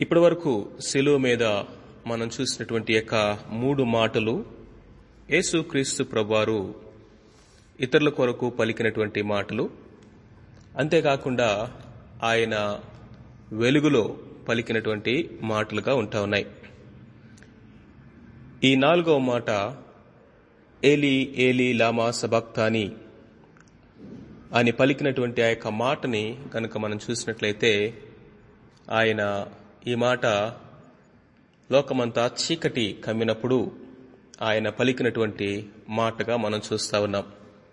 ఇప్పటి వరకు శిలువ మీద మనం చూసినటువంటి యొక్క మూడు మాటలు యేసుక్రీస్తు ప్రభువారు ఇతరుల కొరకు పలికినటువంటి మాటలు అంతేకాకుండా ఆయన వెలుగులో పలికినటువంటి మాటలుగా ఉంటా ఉన్నాయి ఈ నాలుగవ మాట ఏలి ఏలి లామా సబక్తాని అని పలికినటువంటి ఆ యొక్క మాటని కనుక మనం చూసినట్లయితే ఆయన ఈ మాట లోకమంతా చీకటి కమ్మినప్పుడు ఆయన పలికినటువంటి మాటగా మనం చూస్తా ఉన్నాం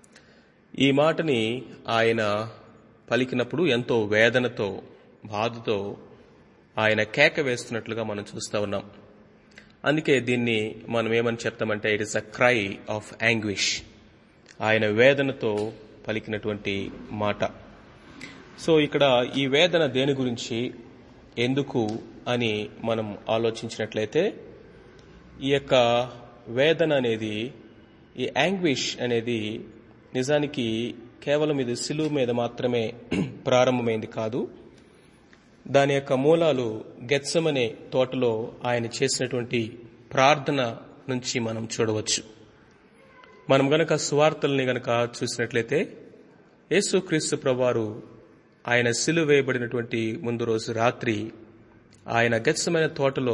ఈ మాటని ఆయన పలికినప్పుడు ఎంతో వేదనతో బాధతో ఆయన కేక వేస్తున్నట్లుగా మనం చూస్తా ఉన్నాం అందుకే దీన్ని మనం ఏమని చెప్తామంటే it is a cry of anguish ఆయన వేదనతో పలికినటువంటి మాట సో ఇక్కడ ఈ వేదన దేని గురించి ఎందుకు అని మనం ఆలోచించినట్లయితే ఈ యొక్క వేదన అనేది ఈ యాంగ్విష్ అనేది నిజానికి కేవలం ఇది సిలువు మీద మాత్రమే ప్రారంభమైంది కాదు దాని యొక్క మూలాలు గెత్సమనే తోటలో ఆయన చేసినటువంటి ప్రార్థన నుంచి మనం చూడవచ్చు మనం గనక సువార్తల్ని గనక చూసినట్లయితే యేసుక్రీస్తు ప్రభువారు ఆయన సిలువ వేయబడినటువంటి ముందు రోజు రాత్రి ఆయన గెత్సమైన తోటలో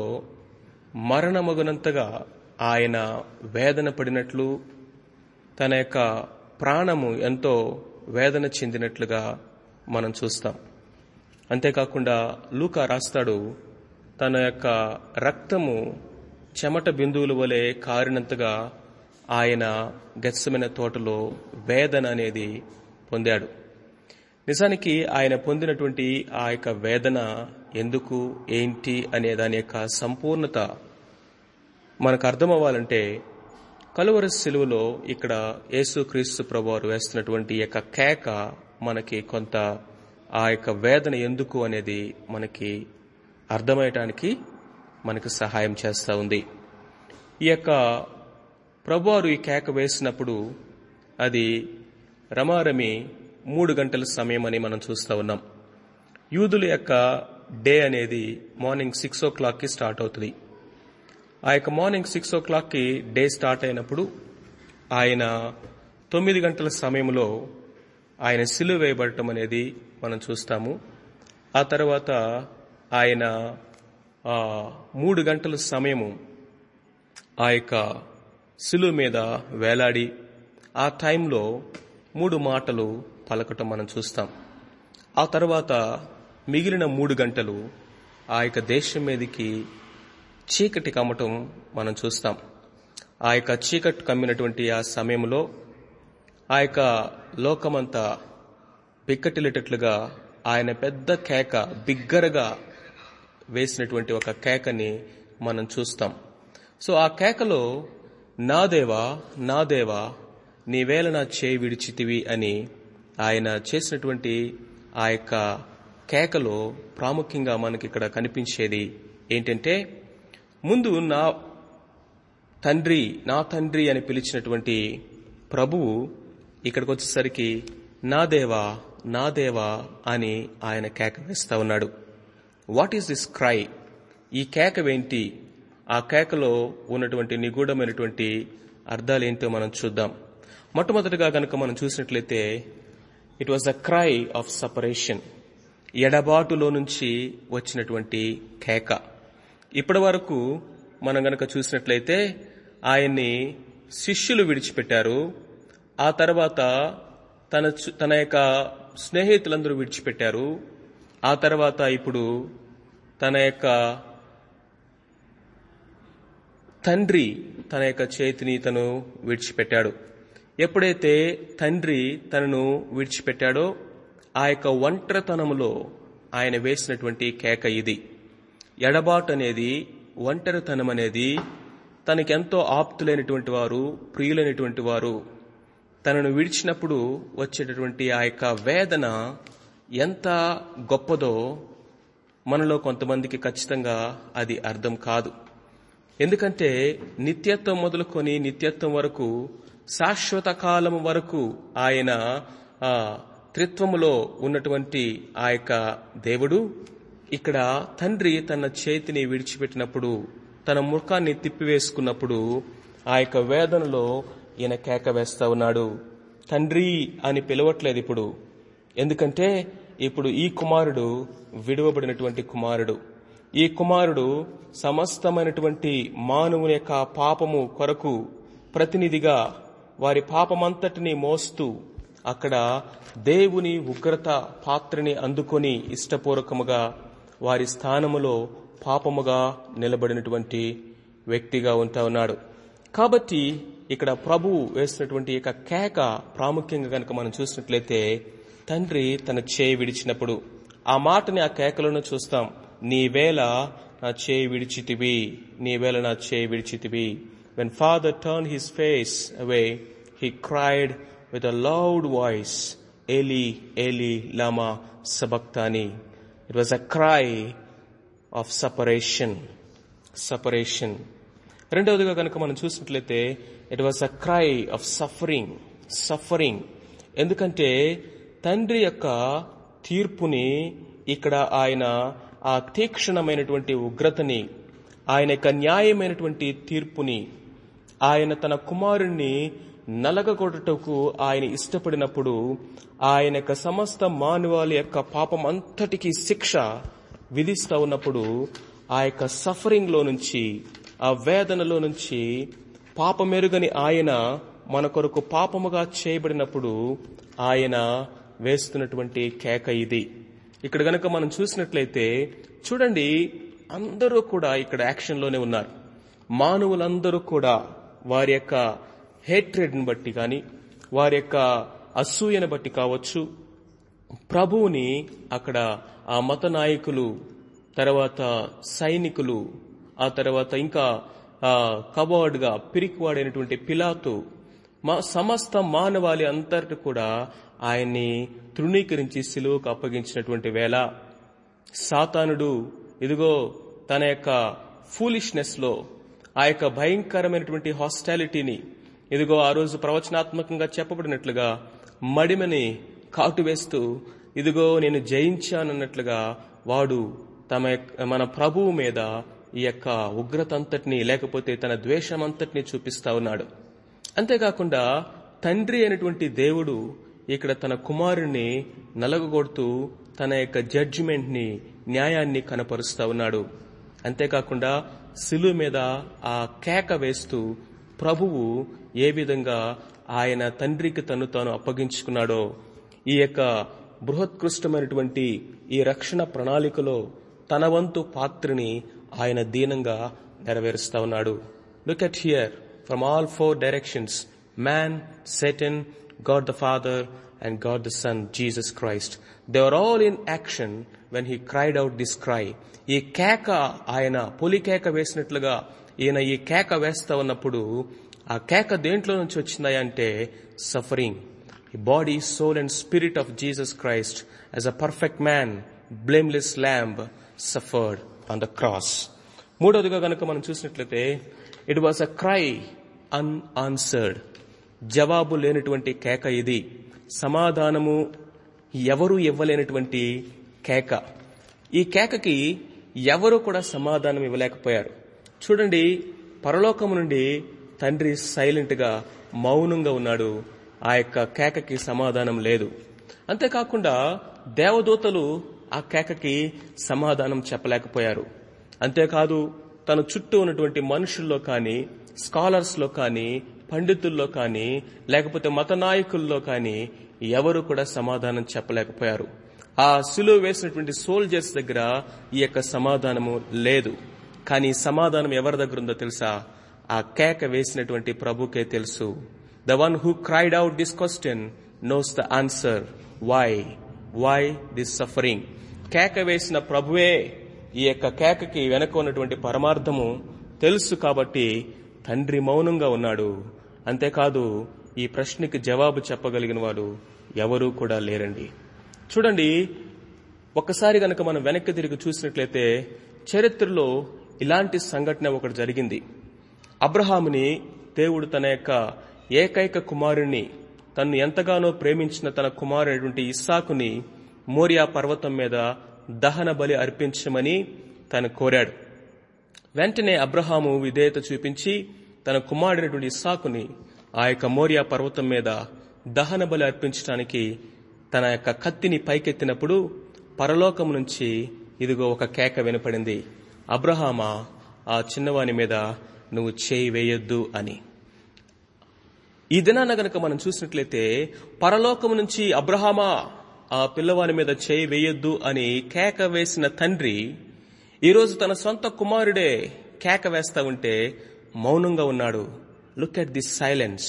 మరణమగునంతగా ఆయన వేదన పడినట్లు తన యొక్క ప్రాణము ఎంతో వేదన చెందినట్లుగా మనం చూస్తాం అంతేకాకుండా లూకా రాస్తాడు తన యొక్క రక్తము చెమట బిందువుల వలె కారినంతగా ఆయన గెత్సమైన తోటలో వేదన అనేది పొందాడు నిజానికి ఆయన పొందినటువంటి ఆ యొక్క వేదన ఎందుకు ఏంటి అనే దాని యొక్క సంపూర్ణత మనకు అర్థమవ్వాలంటే కలువరి సిలువలో ఇక్కడ యేసుక్రీస్తు ప్రభువారు వేస్తున్నటువంటి యొక్క కేక మనకి కొంత ఆ యొక్క వేదన ఎందుకు అనేది మనకి అర్థమయ్యటానికి మనకు సహాయం చేస్తూ ఉంది ఈ యొక్క ప్రభువారు ఈ కేక వేసినప్పుడు అది రమారమి మూడు గంటల సమయం అని మనం చూస్తూ ఉన్నాం యూదుల యొక్క డే అనేది మార్నింగ్ సిక్స్ ఓ క్లాక్కి స్టార్ట్ అవుతుంది ఆ యొక్క మార్నింగ్ సిక్స్ ఓ క్లాక్కి డే స్టార్ట్ అయినప్పుడు ఆయన తొమ్మిది గంటల సమయంలో ఆయన సిలువ వేయబడటం అనేది మనం చూస్తాము ఆ తర్వాత ఆయన మూడు గంటల సమయము ఆ యొక్క సిలువ మీద వేలాడి ఆ టైంలో మూడు మాటలు పలకటం మనం చూస్తాం ఆ తర్వాత మిగిలిన మూడు గంటలు ఆ యొక్క దేశం మీదకి చీకటి కమ్మటం మనం చూస్తాం ఆ యొక్క చీకటి కమ్మినటువంటి ఆ సమయంలో ఆ యొక్క లోకమంతా పిక్కటిల్లేటట్లుగా ఆయన పెద్ద కేక బిగ్గరగా వేసినటువంటి ఒక కేకని మనం చూస్తాం సో ఆ కేకలో నా దేవా నా దేవా నీవేళ నా చేయి విడిచితివి అని ఆయన చేసినటువంటి ఆ యొక్క కేకలో ప్రాముఖ్యంగా మనకి ఇక్కడ కనిపించేది ఏంటంటే ముందు నా తండ్రి నా తండ్రి అని పిలిచినటువంటి ప్రభువు ఇక్కడికి వచ్చేసరికి నా దేవా నా దేవా అని ఆయన కేక వేస్తా ఉన్నాడు వాట్ ఈస్ దిస్ క్రై ఈ కేకవేంటి ఆ కేకలో ఉన్నటువంటి నిగూఢమైనటువంటి అర్థాలు ఏంటో మనం చూద్దాం మొట్టమొదటిగా కనుక మనం చూసినట్లయితే it was a cry of separation ఎడబాటులో నుంచి వచ్చినటువంటి కేక ఇప్పటి వరకు మనం గనక చూసినట్లయితే ఆయన్ని శిష్యులు విడిచిపెట్టారు ఆ తర్వాత తన తన యొక్క స్నేహితులందరూ విడిచిపెట్టారు ఆ తర్వాత ఇప్పుడు తన యొక్క తండ్రి తన యొక్క చేతిని తను విడిచిపెట్టాడు ఎప్పుడైతే తండ్రి తనను విడిచిపెట్టాడో ఆ యొక్క ఒంటరితనములో ఆయన వేసినటువంటి కేక ఇది ఎడబాటు అనేది ఒంటరితనం అనేది తనకెంతో ఆప్తులైనటువంటి వారు ప్రియులైనటువంటి వారు తనను విడిచినప్పుడు వచ్చేటటువంటి ఆ యొక్క వేదన ఎంత గొప్పదో మనలో కొంతమందికి ఖచ్చితంగా అది అర్థం కాదు ఎందుకంటే నిత్యత్వం మొదలుకొని నిత్యత్వం వరకు శాశ్వత కాలం వరకు ఆయన ఆ త్రిత్వములో ఉన్నటువంటి ఆ యొక్క దేవుడు ఇక్కడ తండ్రి తన చేతిని విడిచిపెట్టినప్పుడు తన ముఖాన్ని తిప్పివేసుకున్నప్పుడు ఆ యొక్క వేదనలో ఈయన కేక వేస్తా ఉన్నాడు తండ్రి అని పిలవట్లేదు ఇప్పుడు ఎందుకంటే ఇప్పుడు ఈ కుమారుడు విడువబడినటువంటి కుమారుడు ఈ కుమారుడు సమస్తమైనటువంటి మానవుని యొక్క పాపము కొరకు ప్రతినిధిగా వారి పాపమంతటిని మోస్తూ అక్కడ దేవుని ఉగ్రత పాత్రని అందుకొని ఇష్టపూర్వకముగా వారి స్థానములో పాపముగా నిలబడినటువంటి వ్యక్తిగా ఉంటా ఉన్నాడు కాబట్టి ఇక్కడ ప్రభువు వేసినటువంటి యొక్క కేక ప్రాముఖ్యంగా కనుక మనం చూసినట్లయితే తండ్రి తన చేయి విడిచినప్పుడు ఆ మాటని ఆ కేకలను చూస్తాం నీ వేళ నా చేయి విడిచితివి నీ వేళ నా చేయి విడిచితివి when father turn his face away he cried with a loud voice ఏలి ఏలి లామా సబక్తాని it was a cry of separation separation రెండవదిగా కనుక మనం చూసినట్లయితే it was a cry of suffering suffering ఎందుకంటే తండ్రి యొక్క తీర్పుని ఇక్కడ ఆయన ఆ తీక్షణమైనటువంటి ఉగ్రతని ఆయన యొక్క న్యాయమైనటువంటి తీర్పుని ఆయన తన కుమారుణ్ణి నలగగొట్టటకు ఆయన ఇష్టపడినప్పుడు ఆయన యొక్క సమస్త మానవాళి యొక్క పాపం అంతటికి శిక్ష విధిస్తా ఉన్నప్పుడు ఆ యొక్క సఫరింగ్ లో నుంచి ఆ వేదనలో నుంచి పాపమెరుగని ఆయన మన కొరకు పాపముగా చేయబడినప్పుడు ఆయన వేస్తున్నటువంటి కేక ఇది ఇక్కడ గనక మనం చూసినట్లయితే చూడండి అందరూ కూడా ఇక్కడ యాక్షన్లోనే ఉన్నారు మానవులందరూ కూడా వారి యొక్క హేట్రెడ్ని బట్టి కానీ వారి యొక్క అసూయను బట్టి కావచ్చు ప్రభువుని అక్కడ ఆ మత నాయకులు తర్వాత సైనికులు ఆ తర్వాత ఇంకా కవర్డ్గా పిరికివాడైనటువంటి పిలాతు మా సమస్త మానవాళి అంతటి కూడా ఆయన్ని తృణీకరించి సిలువకు అప్పగించినటువంటి వేళ సాతానుడు ఇదిగో తన యొక్క ఫూలిష్నెస్ లో ఆ యొక్క భయంకరమైనటువంటి హాస్టాలిటీని ఇదిగో ఆ రోజు ప్రవచనాత్మకంగా చెప్పబడినట్లుగా మడిమని కాటువేస్తూ ఇదిగో నేను జయించానన్నట్లుగా వాడు తమ మన ప్రభువు మీద ఈ యొక్క ఉగ్రత అంతటిని లేకపోతే తన ద్వేషమంతటిని చూపిస్తా ఉన్నాడు అంతేకాకుండా తండ్రి అయినటువంటి దేవుడు ఇక్కడ తన కుమారుణ్ణి నలగగొడుతూ తన యొక్క జడ్జిమెంట్ ని న్యాయాన్ని కనపరుస్తా ఉన్నాడు అంతేకాకుండా సిలు మీద ఆ కేక వేస్తూ ప్రభువు ఏ విధంగా ఆయన తండ్రికి తను తాను అప్పగించుకున్నాడో ఈ యొక్క బృహత్కృష్టమైనటువంటి ఈ రక్షణ ప్రణాళికలో తన వంతు పాత్రని ఆయన దీనంగా నెరవేరుస్తా ఉన్నాడు look at here from all four directions man Satan God the Father and God the Son Jesus Christ they are all in action when he cried out this cry ఈ కేక ఆయన పులి కేక వేసినట్లుగా ఈయన ఈ కేక వేస్తా ఉన్నప్పుడు ఆ కేక దేంట్లో నుంచి వచ్చిందా అంటే suffering body soul and spirit of Jesus Christ as a perfect man blameless lamb suffered on the cross మూడవదిగా కనుక మనం చూసినట్లయితే it was a cry unanswered జవాబు లేనటువంటి కేక ఇది సమాధానము ఎవరు ఇవ్వలేనటువంటి కేక ఈ కేకకి ఎవరు కూడా సమాధానం ఇవ్వలేకపోయారు చూడండి పరలోకము నుండి తండ్రి సైలెంట్ గా మౌనంగా ఉన్నాడు ఆ యొక్క కేకకి సమాధానం లేదు అంతేకాకుండా దేవదూతలు ఆ కేకకి సమాధానం చెప్పలేకపోయారు అంతేకాదు తన చుట్టూ ఉన్నటువంటి మనుషుల్లో కానీ స్కాలర్స్ లో కానీ పండితుల్లో కానీ లేకపోతే మత నాయకుల్లో కానీ ఎవరు కూడా సమాధానం చెప్పలేకపోయారు ఆ సిలువ వేసినటువంటి సోల్జర్స్ దగ్గర ఈ యొక్క సమాధానము లేదు కానీ సమాధానం ఎవరి దగ్గర ఉందో తెలుసా ఆ కేక వేసినటువంటి ప్రభుకే తెలుసు the one who cried out this question knows the answer why why this suffering కేక వేసిన ప్రభువే ఈ యొక్క కేకకి వెనక ఉన్నటువంటి పరమార్థము తెలుసు కాబట్టి తండ్రి మౌనంగా ఉన్నాడు అంతేకాదు ఈ ప్రశ్నకి జవాబు చెప్పగలిగిన వాడు ఎవరూ కూడా లేరండి చూడండి ఒక్కసారి గనక మనం వెనక్కి తిరిగి చూసినట్లయితే చరిత్రలో ఇలాంటి సంఘటన ఒకటి జరిగింది అబ్రహాముని దేవుడు తన యొక్క ఏకైక కుమారుణ్ణి తన్ను ఎంతగానో ప్రేమించిన తన కుమారుడైనటువంటి ఇస్సాకుని మోరియా పర్వతం మీద దహన బలి అర్పించమని తను కోరాడు వెంటనే అబ్రహాము విధేయత చూపించి తన కుమారుడైనటువంటి ఇస్సాకుని ఆ యొక్క మోరియా పర్వతం మీద దహన బలి అర్పించడానికి తన యొక్క కత్తిని పైకెత్తినప్పుడు పరలోకం నుంచి ఇదిగో ఒక కేక వినపడింది అబ్రహామా ఆ చిన్నవాని మీద నువ్వు చేయి వేయొద్దు అని ఈ దినాన గనక మనం చూసినట్లయితే పరలోకం నుంచి అబ్రహామా ఆ పిల్లవాని మీద చేయి వేయొద్దు అని కేక వేసిన తండ్రి ఈరోజు తన సొంత కుమారుడే కేక వేస్తా ఉంటే మౌనంగా ఉన్నాడు లుక్ ఎట్ దిస్ సైలెన్స్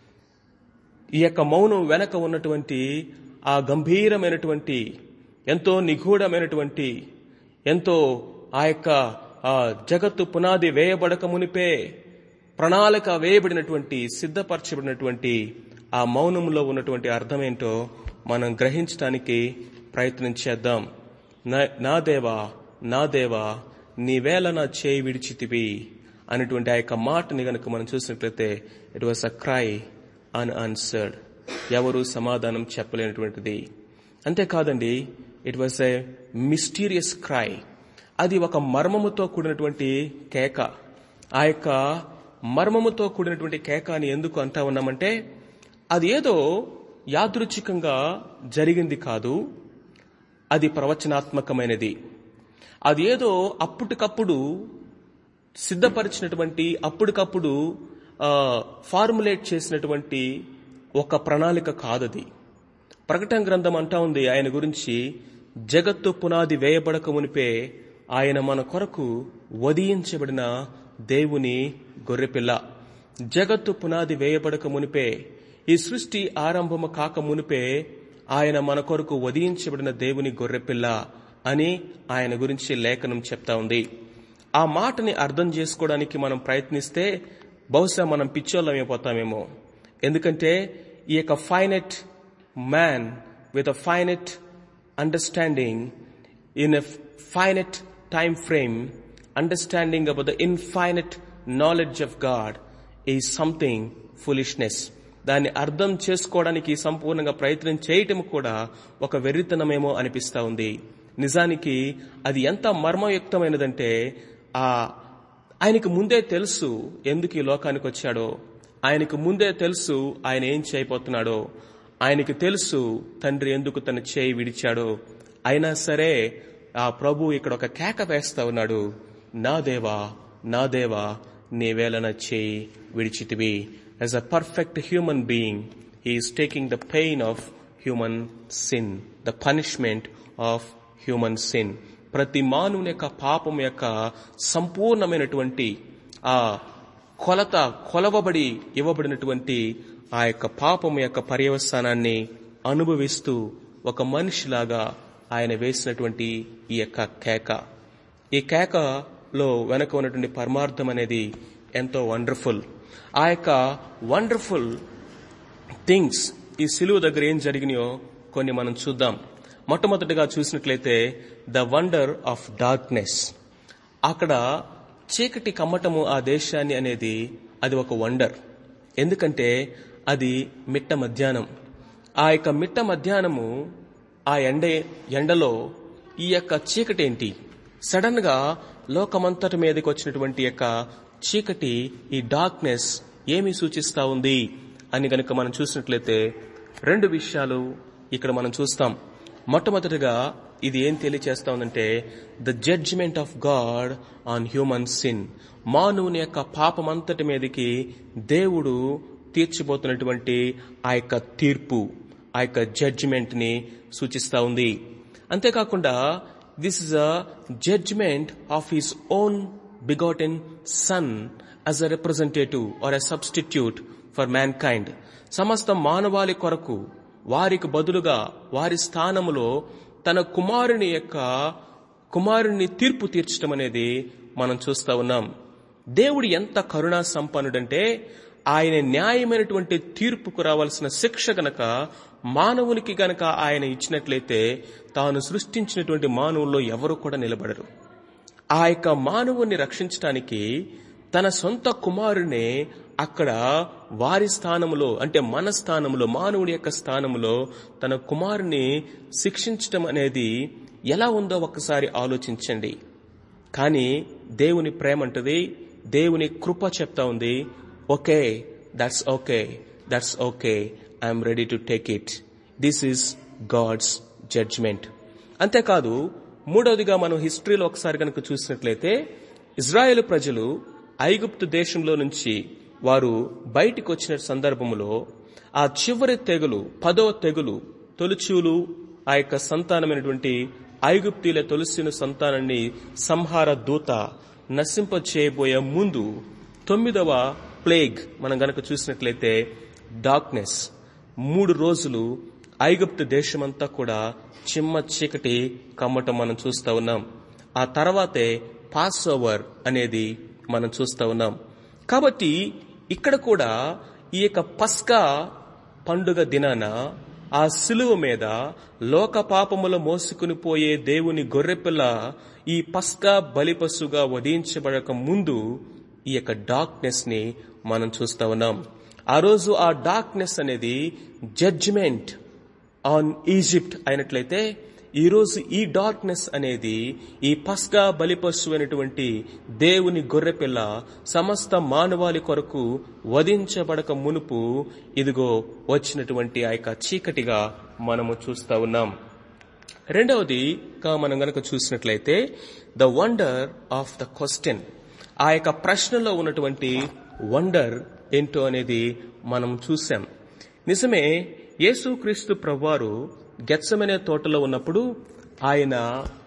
ఈ యొక్క మౌనం వెనక ఉన్నటువంటి ఆ గంభీరమైనటువంటి ఎంతో నిగూఢమైనటువంటి ఎంతో ఆ యొక్క ఆ జగత్తు పునాది వేయబడక మునిపే ప్రణాళిక వేయబడినటువంటి సిద్ధపరచబడినటువంటి ఆ మౌనంలో ఉన్నటువంటి అర్థమేంటో మనం గ్రహించడానికి ప్రయత్నం చేద్దాం నా- నా దేవా నా దేవా నీవేళ నా చేయి విడిచితివి అనేటువంటి ఆ యొక్క మాటని గనుక మనం చూసినట్లయితే it was a cry unanswered ఎవరు సమాధానం చెప్పలేనటువంటిది అంతేకాదండి it was a mysterious cry అది ఒక మర్మముతో కూడినటువంటి కేక ఆ యొక్క మర్మముతో కూడినటువంటి కేక అని ఎందుకు అంటా ఉన్నామంటే అది ఏదో యాదృచ్ఛికంగా జరిగింది కాదు అది ప్రవచనాత్మకమైనది అది ఏదో అప్పటికప్పుడు సిద్ధపరిచినటువంటి అప్పటికప్పుడు ఆ, ఫార్ములేట్ చేసినటువంటి ఒక ప్రణాళిక కాదది ప్రకటన గ్రంథం అంటా ఉంది ఆయన గురించి జగత్తు పునాది వేయబడక మునిపే ఆయన మన కొరకు వధించబడిన దేవుని గొర్రెపిల్ల జగత్తు పునాది వేయబడక మునిపే ఈ సృష్టి ఆరంభము కాక మునిపే ఆయన మన కొరకు వధించబడిన దేవుని గొర్రెపిల్ల అని ఆయన గురించి లేఖనం చెప్తా ఉంది ఆ మాటని అర్థం చేసుకోవడానికి మనం ప్రయత్నిస్తే బహుశా మనం పిచ్చోళ్ళమైపోతామేమో ఎందుకంటే ఈ యొక్క finite man with a finite understanding in a finite time frame understanding about the infinite knowledge of God is something foolishness దాన్ని అర్థం చేసుకోవడానికి సంపూర్ణంగా ప్రయత్నం చేయటం కూడా ఒక వెర్రితనమేమో అనిపిస్తా ఉంది నిజానికి అది ఎంత మర్మయుక్తమైనదంటే ఆ ఆయనకు ముందే తెలుసు ఎందుకు ఈ లోకానికి వచ్చాడో ఆయనకు ముందే తెలుసు ఆయన ఏం చేయబోతున్నాడో ఆయనకు తెలుసు తండ్రి ఎందుకు తన చేయి విడిచాడో అయినా సరే ఆ ప్రభు ఇక్కడ ఒక కేక వేస్తా ఉన్నాడు నా దేవా నా దేవా నీవేళ నా చేయి విడిచితివి as a perfect human being he is taking the pain of human sin the punishment of human sin ప్రతి మానవుని యొక్క పాపం యొక్క సంపూర్ణమైనటువంటి ఆ కొలత కొలవబడి ఇవ్వబడినటువంటి ఆ యొక్క పాపం యొక్క పర్యవసానాన్ని అనుభవిస్తూ ఒక మనిషిలాగా ఆయన వేసినటువంటి ఈ యొక్క కేక ఈ కేకలో వెనక ఉన్నటువంటి పరమార్థం అనేది ఎంతో వండర్ఫుల్ ఆ యొక్క వండర్ఫుల్ థింగ్స్ ఈ సిలువ దగ్గర ఏం జరిగినాయో కొన్ని మనం చూద్దాం మొట్టమొదటిగా చూసినట్లయితే ద వండర్ ఆఫ్ డార్క్నెస్ అక్కడ చీకటి కమ్మటము ఆ దేశాన్ని అనేది అది ఒక వండర్ ఎందుకంటే అది మిట్ట మధ్యాహ్నం ఆ యొక్క మిట్ట మధ్యాహ్నము ఆ ఎండ ఎండలో ఈ యొక్క చీకటి ఏంటి సడన్ గా లోకమంతటి మీదకి వచ్చినటువంటి యొక్క చీకటి ఈ డార్క్నెస్ ఏమి సూచిస్తా ఉంది అని గనుక మనం చూసినట్లయితే రెండు విషయాలు ఇక్కడ మనం చూస్తాం మొట్టమొదటిగా ఇది ఏం తెలియచేస్తా ఉందంటే the judgment of God on human sin మానవుని యొక్క పాపమంతటి మీదకి దేవుడు తీర్చిపోతున్నటువంటి ఆ యొక్క తీర్పు ఆ యొక్క జడ్జిమెంట్ ని సూచిస్తా ఉంది అంతేకాకుండా this is a judgment of his own begotten son as a representative or a substitute for mankind సమస్త మానవాళి కొరకు వారికి బదులుగా వారి స్థానములో తన కుమారుని యొక్క కుమారుని తీర్పు తీర్చడం అనేది మనం చూస్తా ఉన్నాం దేవుడు ఎంత కరుణా సంపన్నుడంటే ఆయన న్యాయమైనటువంటి తీర్పుకు రావాల్సిన శిక్ష గనక మానవునికి గనక ఆయన ఇచ్చినట్లయితే తాను సృష్టించినటువంటి మానవుల్లో ఎవరు కూడా నిలబడరు ఆ యొక్క మానవుని రక్షించటానికి తన సొంత కుమారునే అక్కడ వారి స్థానములో అంటే మన స్థానములో మానవుడి యొక్క స్థానములో తన కుమారుని శిక్షించటం అనేది ఎలా ఉందో ఒక్కసారి ఆలోచించండి కానీ దేవుని ప్రేమ అంటది దేవుని కృప చెప్తా ఉంది okay that's okay that's okay I'm ready to take it this is God's judgment అంతేకాదు మూడవదిగా మనం హిస్టరీలో ఒకసారి కనుక చూసినట్లయితే ఇజ్రాయెల్ ప్రజలు ఐగుప్తు దేశంలో నుంచి వారు బయటికి వచ్చిన సందర్భంలో ఆ చివరి తెగులు పదో తెగులు తొలిచూలు ఆ యొక్క సంతానమైనటువంటి ఐగుప్తీల తొలిసిన సంతానాన్ని సంహార దూత నశింప చేయబోయే ముందు తొమ్మిదవ ప్లేగ్ మనం గనక చూసినట్లయితే డార్క్నెస్ మూడు రోజులు ఐగుప్తు దేశమంతా కూడా చిమ్మ చీకటి కమ్మటం మనం చూస్తా ఉన్నాం ఆ తర్వాతే పాస్ ఓవర్ అనేది మనం చూస్తా ఉన్నాం కాబట్టి ఇక్కడ కూడా ఈ యొక్క పస్కా పండుగ దినాన ఆ సిలువ మీద లోక పాపముల మోసుకుని పోయే దేవుని గొర్రెపిల్ల ఈ పస్కా బలిపశుగా వధించబడక ముందు ఈ యొక్క డార్క్నెస్ ని మనం చూస్తా ఉన్నాం ఆ రోజు ఆ డార్క్నెస్ అనేది జడ్జిమెంట్ ఆన్ ఈజిప్ట్ అయినట్లయితే ఈరోజు ఈ డార్క్నెస్ అనేది ఈ పస్కా బలిపశు అయినటువంటి దేవుని గొర్రెపిల్ల సమస్త మానవాళి కొరకు వధించబడక మునుపు ఇదిగో వచ్చినటువంటి ఆ యొక్క చీకటిగా మనము చూస్తా ఉన్నాం రెండవది మనం గనక చూసినట్లయితే the wonder of the question ఆ యొక్క ప్రశ్నలో ఉన్నటువంటి వండర్ ఏంటో అనేది మనం చూసాం నిజమే యేసుక్రీస్తు ప్రభువారు గెత్సమనే తోటలో ఉన్నప్పుడు ఆయన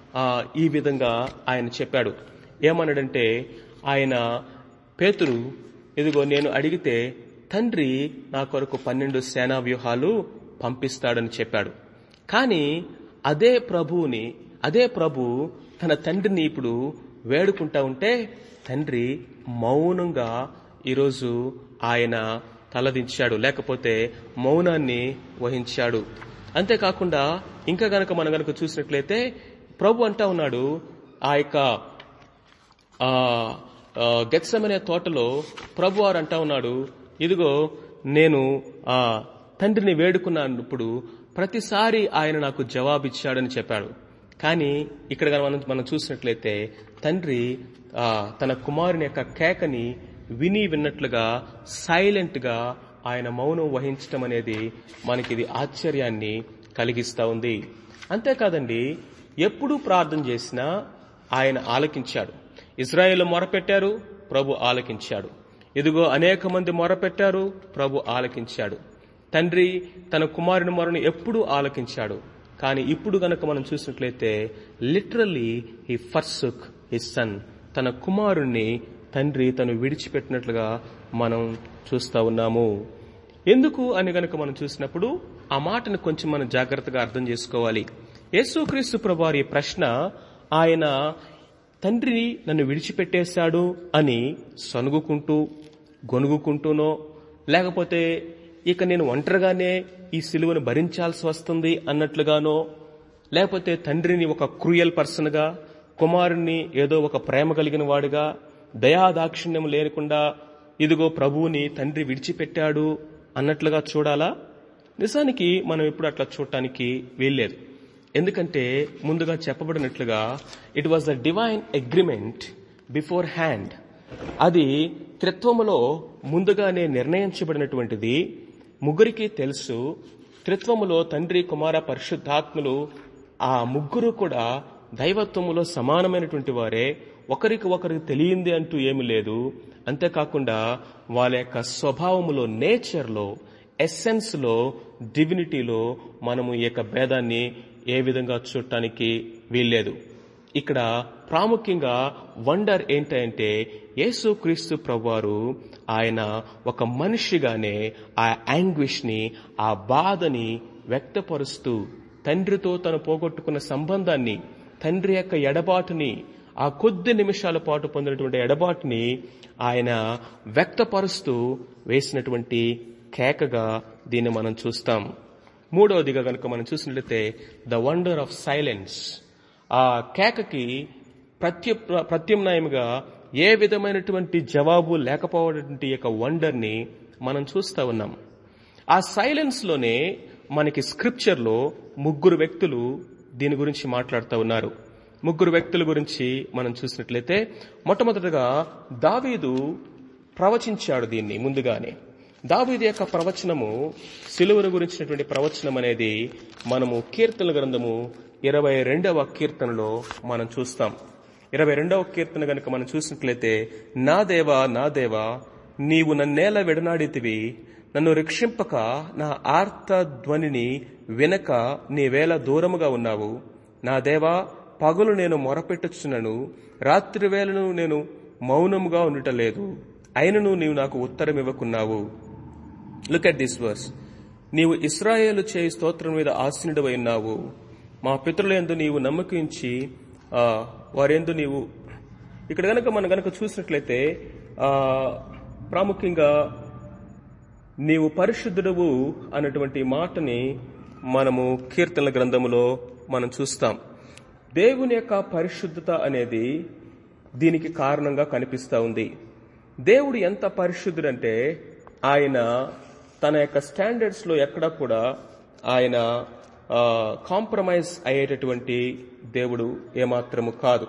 ఈ విధంగా ఆయన చెప్పాడు ఏమన్నాడంటే ఆయన పేతురు ఇదిగో నేను అడిగితే తండ్రి నా కొరకు పన్నెండు సేనా వ్యూహాలు పంపిస్తాడని చెప్పాడు కానీ అదే ప్రభువుని అదే ప్రభు తన తండ్రిని ఇప్పుడు వేడుకుంటా ఉంటే తండ్రి మౌనంగా ఈరోజు ఆయన తలదించాడు లేకపోతే మౌనాన్ని వహించాడు అంతేకాకుండా ఇంకా గనక మనం గనక చూసినట్లయితే ప్రభు అంటా ఉన్నాడు ఆ యొక్క గెత్సమనే తోటలో ప్రభు వారు అంటా ఉన్నాడు ఇదిగో నేను ఆ తండ్రిని వేడుకున్నప్పుడు ప్రతిసారి ఆయన నాకు జవాబిచ్చాడని చెప్పాడు కానీ ఇక్కడ మనం మనం చూసినట్లయితే తండ్రి తన కుమారుని యొక్క కేకని విని విన్నట్లుగా సైలెంట్ గా ఆయన మౌనం వహించటం అనేది మనకి ఇది ఆశ్చర్యాన్ని కలిగిస్తా ఉంది అంతేకాదండి ఎప్పుడు ప్రార్థన చేసినా ఆయన ఆలకించాడు ఇజ్రాయేల్ మొరపెట్టారు ప్రభు ఆలకించాడు ఇదిగో అనేక మంది మొరపెట్టారు ప్రభు ఆలకించాడు తండ్రి తన కుమారుని మొరను ఎప్పుడూ ఆలకించాడు కానీ ఇప్పుడు గనక మనం చూసినట్లయితే literally he forsook his son తన కుమారుణ్ణి తండ్రి తను విడిచిపెట్టినట్లుగా మనం చూస్తా ఉన్నాము ఎందుకు అని గనక మనం చూసినప్పుడు ఆ మాటను కొంచెం మనం జాగ్రత్తగా అర్థం చేసుకోవాలి యేసుక్రీస్తు ప్రభువారి ప్రశ్న ఆయన తండ్రి నన్ను విడిచిపెట్టేశాడు అని సనుగుకుంటూ గొనుగుకుంటూనో లేకపోతే ఇక నేను ఒంటరిగానే ఈ సిలువను భరించాల్సి వస్తుంది అన్నట్లుగానో లేకపోతే తండ్రిని ఒక క్రూయల్ పర్సన్గా కుమారుణ్ణి ఏదో ఒక ప్రేమ కలిగిన వాడుగా దయాదాక్షిణ్యం లేకుండా ఇదిగో ప్రభువుని తండ్రి విడిచిపెట్టాడు అన్నట్లుగా చూడాలా నిజానికి మనం ఎప్పుడు అట్లా చూడటానికి వీల్లేదు ఎందుకంటే ముందుగా చెప్పబడినట్లుగా it was the divine agreement beforehand అది త్రిత్వములో ముందుగానే నిర్ణయించబడినటువంటిది ముగ్గురికి తెలుసు త్రిత్వములో తండ్రి కుమార పరిశుద్ధాత్ములు ఆ ముగ్గురు కూడా దైవత్వములో సమానమైనటువంటి వారే ఒకరికి ఒకరికి తెలియంది అంటూ ఏమి లేదు అంతేకాకుండా వాళ్ళ యొక్క స్వభావములో నేచర్లో ఎస్సెన్స్లో డివినిటీలో మనము ఈ యొక్క భేదాన్ని ఏ విధంగా చూడటానికి వీల్లేదు ఇక్కడ ప్రాముఖ్యంగా వండర్ ఏంటంటే యేసు క్రీస్తు ప్రభువారు ఆయన ఒక మనిషిగానే ఆ యాంగ్విష్ ని ఆ బాధని వ్యక్తపరుస్తూ తండ్రితో తను పోగొట్టుకున్న సంబంధాన్ని తండ్రి యొక్క ఎడబాటుని ఆ కొద్ది నిమిషాల పాటు పొందినటువంటి ఎడబాటుని ఆయన వ్యక్తపరుస్తూ వేసినటువంటి కేకగా దీన్ని మనం చూస్తాం మూడవదిగా కనుక మనం చూసినట్లయితే ద వండర్ ఆఫ్ సైలెన్స్ ఆ కేకకి ప్రత్యు ప్రత్యామ్నాయంగా ఏ విధమైనటువంటి జవాబు లేకపోవటువంటి యొక్క వండర్ని మనం చూస్తా ఉన్నాం ఆ సైలెన్స్ లోనే మనకి స్క్రిప్చర్ లో ముగ్గురు వ్యక్తులు దీని గురించి మాట్లాడుతూ ఉన్నారు ముగ్గురు వ్యక్తుల గురించి మనం చూసినట్లయితే మొట్టమొదటగా దావీదు ప్రవచించాడు దీన్ని ముందుగానే దావీదు యొక్క ప్రవచనము సిలువను గురించినటువంటి ప్రవచనం అనేది మనము కీర్తన గ్రంథము ఇరవై రెండవ కీర్తనలో మనం చూస్తాం ఇరవై రెండవ కీర్తన గనుక మనం చూసినట్లయితే నా దేవా నా దేవా నీవు నన్నేల విడనాడితివి నన్ను రక్షింపక నా ఆర్త ధ్వనిని వినక నీవేళ దూరముగా ఉన్నావు నా దేవా పగలు నేను మొరపెట్టుచున్నాను రాత్రి వేళను నేను మౌనముగా ఉండటలేదు అయినను నీవు నాకు ఉత్తరం ఇవ్వకున్నావు లుక్ అట్ దిస్ వర్స్ నీవు ఇస్రాయేలు చేయి స్తోత్రం మీద ఆసీనుడవై ఉన్నావు మా పితరుల ఎందు నీవు నమ్మకించి ఆ, వారెందు నీవు ఇక్కడ గనక మనం గనక చూసినట్లయితే ఆ, ప్రాముఖ్యంగా నీవు పరిశుద్ధుడవు అన్నటువంటి మాటని మనము కీర్తనల గ్రంథములో మనం చూస్తాం దేవుని యొక్క పరిశుద్ధత అనేది దీనికి కారణంగా కనిపిస్తా ఉంది దేవుడు ఎంత పరిశుద్ధుడంటే ఆయన తన యొక్క స్టాండర్డ్స్ లో ఎక్కడా కూడా ఆయన కాంప్రమైజ్ అయ్యేటటువంటి దేవుడు ఏమాత్రము కాదు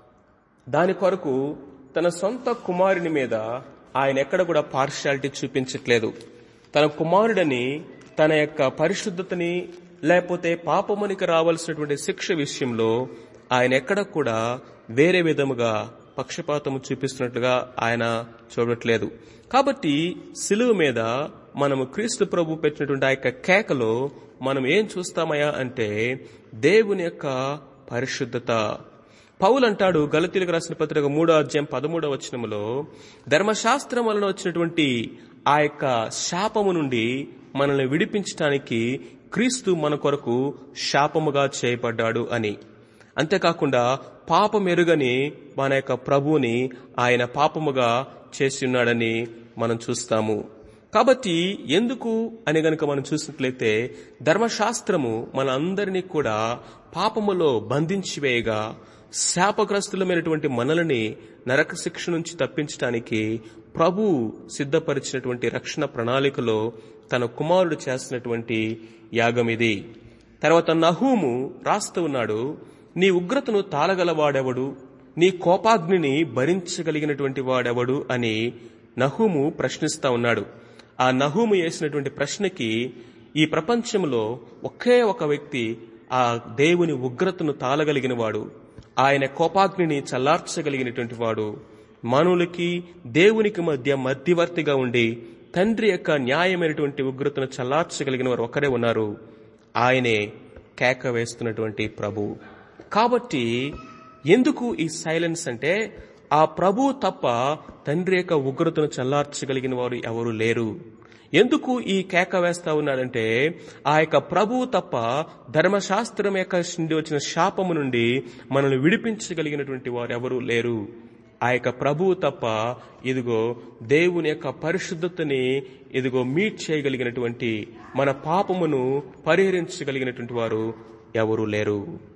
దాని కొరకు తన సొంత కుమారుని మీద ఆయన ఎక్కడ కూడా పార్షాలిటీ చూపించట్లేదు తన కుమారుడని తన యొక్క పరిశుద్ధతని లేకపోతే పాపమునికి రావాల్సినటువంటి శిక్ష విషయంలో ఆయన ఎక్కడ కూడా వేరే విధముగా పక్షపాతము చూపిస్తున్నట్లుగా ఆయన చూడట్లేదు కాబట్టి సిలువ మీద మనము క్రీస్తు ప్రభు పెట్టినటువంటి ఆ యొక్క కేకలో మనం ఏం చూస్తామయ్యా అంటే దేవుని యొక్క పరిశుద్ధత పౌలు అంటాడు గలతీలకు రాసిన పత్రిక మూడో అధ్యాయం పదమూడవ వచనములో ధర్మశాస్త్రం వలన వచ్చినటువంటి ఆ యొక్క శాపము నుండి మనల్ని విడిపించటానికి క్రీస్తు మన కొరకు శాపముగా చేయబడ్డాడు అని అంతేకాకుండా పాపం ఎరుగని మన యొక్క ప్రభువుని ఆయన పాపముగా చేసి ఉన్నాడని మనం చూస్తాము కాబట్టి ఎందుకు అని గనుక మనం చూసినట్లయితే ధర్మశాస్త్రము మన అందరినీ కూడా పాపములో బంధించి వేయగా శాపగ్రస్తులమైనటువంటి మనల్ని నరక శిక్ష నుంచి తప్పించడానికి ప్రభు సిద్ధపరిచినటువంటి రక్షణ ప్రణాళికలో తన కుమారుడు చేస్తున్నటువంటి యాగం ఇది తర్వాత నహూము రాస్తూ ఉన్నాడు నీ ఉగ్రతను తాళగలవాడెవడు నీ కోపాగ్నిని భరించగలిగినటువంటి వాడెవడు అని నహూము ప్రశ్నిస్తా ఉన్నాడు ఆ నహూము వేసినటువంటి ప్రశ్నకి ఈ ప్రపంచంలో ఒకే ఒక వ్యక్తి ఆ దేవుని ఉగ్రతను తాళగలిగిన వాడు ఆయన కోపాగ్నిని చల్లార్చగలిగినటువంటి వాడు మానవులకి దేవునికి మధ్య మధ్యవర్తిగా ఉండి తండ్రి యొక్క న్యాయమైనటువంటి ఉగ్రతను చల్లార్చగలిగిన వారు ఒకరే ఉన్నారు ఆయనే కేక వేస్తున్నటువంటి ప్రభు కాబట్టి ఎందుకు ఈ సైలెన్స్ అంటే ఆ ప్రభు తప్ప తండ్రి యొక్క ఉగ్రతను చల్లార్చగలిగిన వారు ఎవరు లేరు ఎందుకు ఈ కేక వేస్తా ఉన్నాడంటే ఆ యొక్క ప్రభువు తప్ప ధర్మశాస్త్రం యొక్క నుండి వచ్చిన శాపము నుండి మనల్ని విడిపించగలిగినటువంటి వారు ఎవరు లేరు ఆ యొక్క ప్రభువు తప్ప ఇదిగో దేవుని యొక్క పరిశుద్ధతని ఇదిగో మీట్ చేయగలిగినటువంటి మన పాపమును పరిహరించగలిగినటువంటి వారు ఎవరు లేరు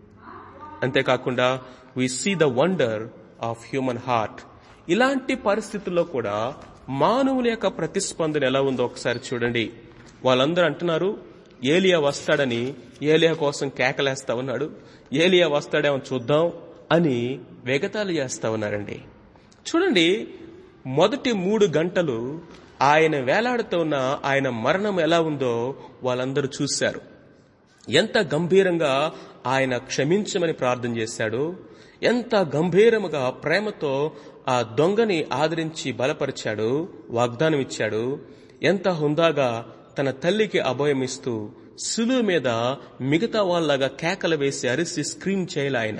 అంతేకాకుండా we see the wonder of human heart ఇలాంటి పరిస్థితుల్లో కూడా మానవుల యొక్క ప్రతిస్పందన ఎలా ఉందో ఒకసారి చూడండి వాళ్ళందరూ అంటున్నారు ఏలియా వస్తాడని ఏలియా కోసం కేకలేస్తా ఉన్నాడు ఏలియా వస్తాడేమో చూద్దాం అని వెగతాలు చేస్తా ఉన్నారండి చూడండి మొదటి మూడు గంటలు ఆయన వేలాడుతూ ఉన్న ఆయన మరణం ఎలా ఉందో వాళ్ళందరూ చూశారు ఎంత గంభీరంగా ఆయన క్షమించమని ప్రార్థన చేశాడు ఎంత గంభీరముగా ప్రేమతో ఆ దొంగని ఆదరించి బలపరిచాడు వాగ్దానం ఇచ్చాడు ఎంత హుందాగా తన తల్లికి అభయమిస్తూ సులువు మీద మిగతా వాళ్ళగా కేకలు వేసి అరిసి స్క్రీమ్ చేయాలి ఆయన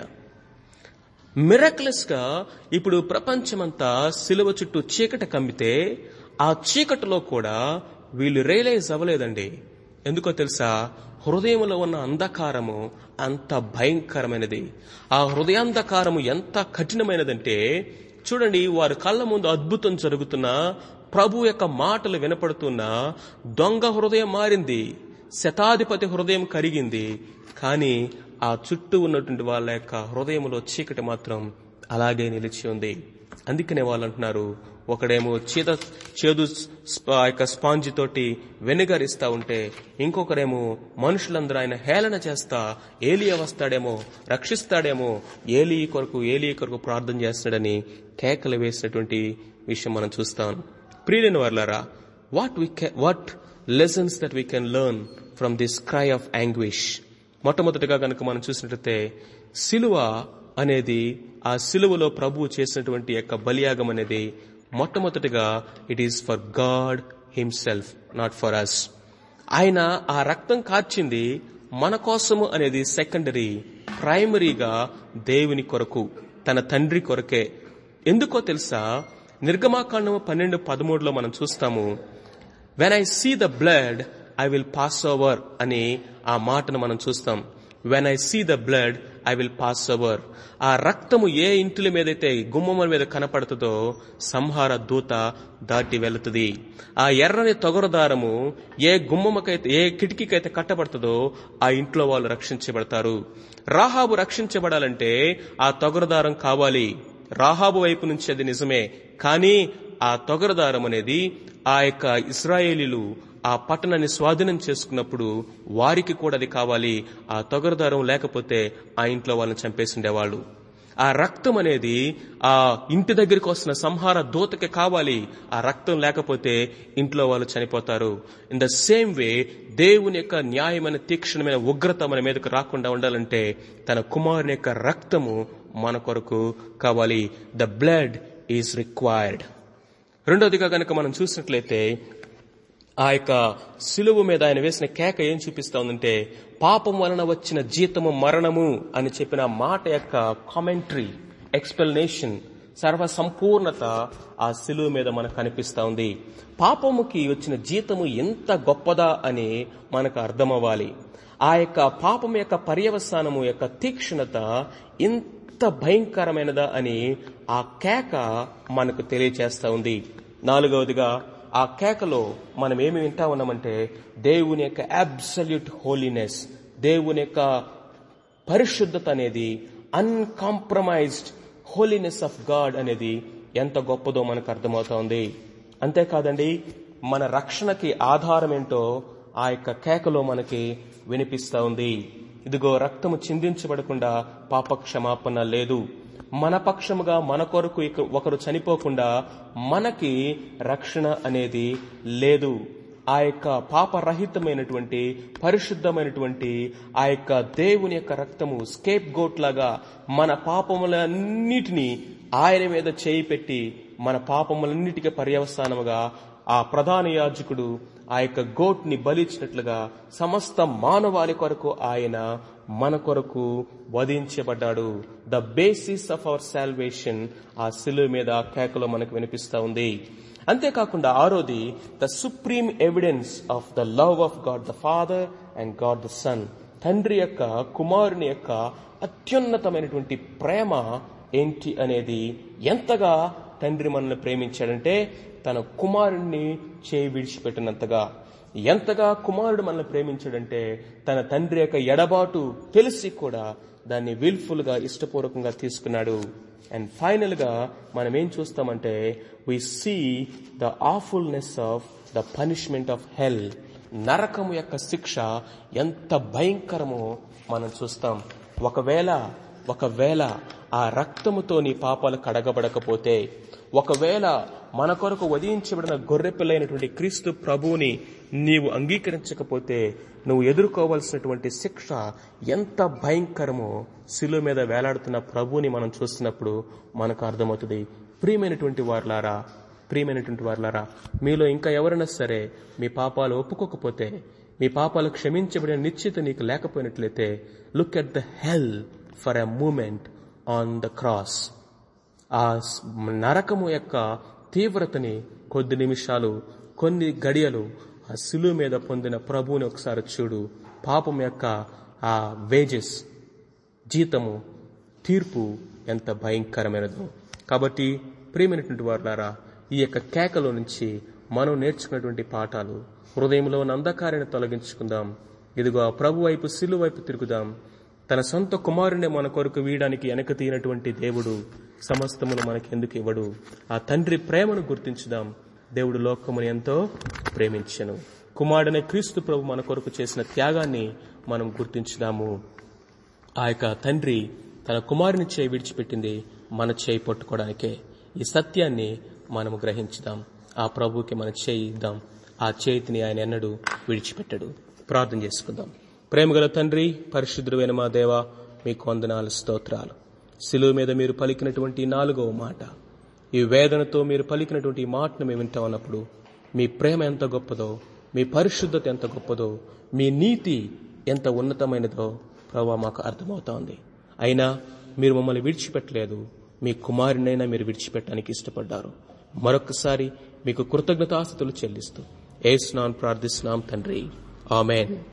మిరక్లెస్ గా ఇప్పుడు ప్రపంచమంతా సిలువ చుట్టూ చీకట కమ్మితే ఆ చీకటిలో కూడా వీళ్ళు రియలైజ్ అవ్వలేదండి ఎందుకో తెలుసా హృదయంలో ఉన్న అంధకారము అంత భయంకరమైనది ఆ హృదయాంధకారము ఎంత కఠినమైనదంటే చూడండి వారి కళ్ళ ముందు అద్భుతం జరుగుతున్నా ప్రభు యొక్క మాటలు వినపడుతున్నా దొంగ హృదయం మారింది శతాధిపతి హృదయం కరిగింది కానీ ఆ చుట్టూ ఉన్నటువంటి వాళ్ళ యొక్క హృదయంలో చీకటి మాత్రం అలాగే నిలిచి ఉంది అందుకనే వాళ్ళు అంటున్నారు ఒకడేమో చేద చేదు స్ప- ఆ యొక్క స్పాంజి తోటి వెనిగర్ ఇస్తా ఉంటే ఇంకొకరేమో మనుషులందరూ ఆయన హేళన చేస్తా ఏలియా వస్తాడేమో రక్షిస్తాడేమో ఏలి కొరకు ఏలి కొరకు ప్రార్థన చేస్తాడని కేకలు వేసినటువంటి విషయం మనం చూస్తాం ప్రియులైన వర్లారా what we what lessons that we can learn from this cry of anguish మొట్టమొదటిగా కనుక మనం చూసినట్లయితే సిలువ అనేది ఆ సిలువలో ప్రభువు చేసినటువంటి యొక్క బలియాగం అనేది మొట్టమొదటిగా it is for God himself not for us ఆయన ఆ రక్తం కార్చింది మన కోసము అనేది సెకండరీ ప్రైమరీగా దేవుని కొరకు తన తండ్రి కొరకే ఎందుకో తెలుసా నిర్గమాకాండము పన్నెండు పదమూడులో మనం చూస్తాము when I see the blood I will pass over అని ఆ మాటను మనం చూస్తాం when I see the blood I will pass over ఆ రక్తము ఏ ఇంటిల మీదైతే గుమ్మముల మీద కనపడుతుందో సంహార దూత దాటి వెళుతుంది ఆ ఎర్రని తొగరదారము ఏ గుమ్మమకైతే ఏ కిటికీకైతే కట్టబడుతుందో ఆ ఇంట్లో వాళ్ళు రక్షించబడతారు రాహాబు రక్షించబడాలంటే ఆ తొగరదారం కావాలి రాహాబు వైపు నుంచి అది నిజమే కానీ ఆ తొగరదారం అనేది ఆ యొక్క ఇస్రాయేలీలు ఆ పట్టణాన్ని స్వాధీనం చేసుకున్నప్పుడు వారికి కూడా అది కావాలి ఆ తొగరదారం లేకపోతే ఆ ఇంట్లో వాళ్ళని చంపేసిండేవాళ్ళు ఆ రక్తం అనేది ఆ ఇంటి దగ్గరికి వస్తున్న సంహార దూతకి కావాలి ఆ రక్తం లేకపోతే ఇంట్లో వాళ్ళు చనిపోతారు ఇన్ ద సేమ్ వే దేవుని యొక్క న్యాయమైన తీక్షణమైన ఉగ్రత మన మీదకు రాకుండా ఉండాలంటే తన కుమారుని యొక్క రక్తము మన కొరకు కావాలి ద బ్లడ్ ఈజ్ రిక్వైర్డ్ రెండోదిగా కనుక మనం చూసినట్లయితే ఆ యొక్క సిలువు మీద ఆయన వేసిన కేక ఏం చూపిస్తా ఉందంటే పాపం వలన వచ్చిన జీతము మరణము అని చెప్పిన మాట యొక్క కామెంటరీ ఎక్స్ప్లెనేషన్ సర్వ సంపూర్ణత ఆ సిలువు మీద మనకు కనిపిస్తా ఉంది పాపముకి వచ్చిన జీతము ఎంత గొప్పదా అని మనకు అర్థమవ్వాలి ఆ యొక్క పాపం యొక్క పర్యవసానము యొక్క తీక్షణత ఇంత భయంకరమైనదా అని ఆ కేక మనకు తెలియచేస్తా ఉంది నాలుగవదిగా ఆ కేకలో మనం ఏమి వింటా ఉన్నామంటే దేవుని యొక్క అబ్సల్యూట్ హోలీనెస్ దేవుని యొక్క పరిశుద్ధత అనేది అన్కాంప్రమైజ్డ్ హోలీనెస్ ఆఫ్ గాడ్ అనేది ఎంత గొప్పదో మనకు అర్థమవుతా ఉంది అంతేకాదండి మన రక్షణకి ఆధారం ఏంటో ఆ యొక్క కేకలో మనకి వినిపిస్తా ఉంది ఇదిగో రక్తము చిందించబడకుండా పాప క్షమాపణ లేదు మన పక్షముగా మన కొరకు ఇక- ఒకరు చనిపోకుండా మనకి రక్షణ అనేది లేదు ఆ యొక్క పాపరహితమైనటువంటి పరిశుద్ధమైనటువంటి ఆ యొక్క దేవుని యొక్క రక్తము స్కేప్ గోట్ లాగా మన పాపములన్నిటినీ ఆయన మీద చేయి పెట్టి మన పాపములన్నిటికీ పర్యవసానముగా ఆ ప్రధాన యాజకుడు ఆ యొక్క గోట్ ని బలిచ్చినట్లుగా సమస్త మానవాళి కొరకు ఆయన మన కొరకు వధించబడ్డాడు the basis of our salvation ఆ సిలువ మీద ఆ కేకలో మనకు వినిపిస్తా ఉంది అంతేకాకుండా ఆరోది the supreme evidence of the love of God the Father and God the Son తండ్రి యొక్క కుమారుని యొక్క అత్యున్నతమైనటువంటి ప్రేమ ఏంటి అనేది ఎంతగా తండ్రి మనల్ని ప్రేమించాడంటే తన కుమారుణ్ణి చేయి విడిచిపెట్టినంతగా ఎంతగా కుమారుడు మనల్ని ప్రేమించాడంటే తన తండ్రి యొక్క ఎడబాటు తెలిసి కూడా దాన్ని విల్ఫుల్ గా ఇష్టపూర్వకంగా తీసుకున్నాడు అండ్ ఫైనల్ గా మనం ఏం చూస్తామంటే we see the awfulness of the punishment of hell నరకము యొక్క శిక్ష ఎంత భయంకరమో మనం చూస్తాం ఒకవేళ ఒకవేళ ఆ రక్తముతో నీ పాపాలు కడగబడకపోతే ఒకవేళ మన కొరకు వధించబడిన గొర్రెపిల్లైనటువంటి క్రీస్తు ప్రభువుని నీవు అంగీకరించకపోతే నువ్వు ఎదుర్కోవాల్సినటువంటి శిక్ష ఎంత భయంకరమో శిలువ మీద వేలాడుతున్న ప్రభువుని మనం చూస్తున్నప్పుడు మనకు అర్థమవుతుంది ప్రియమైనటువంటి వారులారా ప్రియమైనటువంటి వారులారా మీలో ఇంకా ఎవరైనా సరే మీ పాపాలు ఒప్పుకోకపోతే మీ పాపాలు క్షమించబడిన నిశ్చిత నీకు లేకపోయినట్లయితే look at the hell for a moment on the cross ఆ స్- నరకము యొక్క తీవ్రతని కొద్ది నిమిషాలు కొన్ని గడియలు ఆ సిలువ మీద పొందిన ప్రభువుని ఒకసారి చూడు పాపం యొక్క ఆ వేజెస్ జీతము తీర్పు ఎంత భయంకరమైనదో కాబట్టి ప్రియమైనటువంటి వారులారా ఈ యొక్క కేకలో నుంచి మనం నేర్చుకున్నటువంటి పాఠాలు హృదయంలో ఉన్న అంధకారాన్ని తొలగించుకుందాం ఇదిగో ఆ ప్రభు వైపు సిలువ వైపు తిరుగుదాం తన సొంత కుమారుని మన కొరకు వీయడానికి వెనక తీయనటువంటి దేవుడు సమస్తమును మనకెందుకు ఇవ్వడు ఆ తండ్రి ప్రేమను గుర్తించుదాం దేవుడు లోకముని ఎంతో ప్రేమించను కుమారుడనే క్రీస్తు ప్రభు మన కొరకు చేసిన త్యాగాన్ని మనం గుర్తించుదాము ఆ యొక్క తండ్రి తన కుమారుని చేయి విడిచిపెట్టింది మన చేయి పట్టుకోవడానికే ఈ సత్యాన్ని మనము గ్రహించుదాం ఆ ప్రభువుకి మన చేయి ఇద్దాం ఆ చేతిని ఆయన ఎన్నడూ విడిచిపెట్టడు ప్రార్థన చేసుకుందాం ప్రేమగల తండ్రి పరిశుద్ధుడైన మా దేవ మీకు వందనాలు స్తోత్రాలు శిలువ మీద మీరు పలికినటువంటి నాలుగవ మాట ఈ వేదనతో మీరు పలికినటువంటి ఈ మాటను మేము వింటా ఉన్నప్పుడు మీ ప్రేమ ఎంత గొప్పదో మీ పరిశుద్ధత ఎంత గొప్పదో మీ నీతి ఎంత ఉన్నతమైనదో ప్రభావ మాకు అర్థమవుతోంది అయినా మీరు మమ్మల్ని విడిచిపెట్టలేదు మీ కుమారునైనా మీరు విడిచిపెట్టడానికి ఇష్టపడ్డారు మరొకసారి మీకు కృతజ్ఞతాస్థుతులు చెల్లిస్తూ ఏసునాన్ ప్రార్థిస్తున్నాం తండ్రి ఆమెన్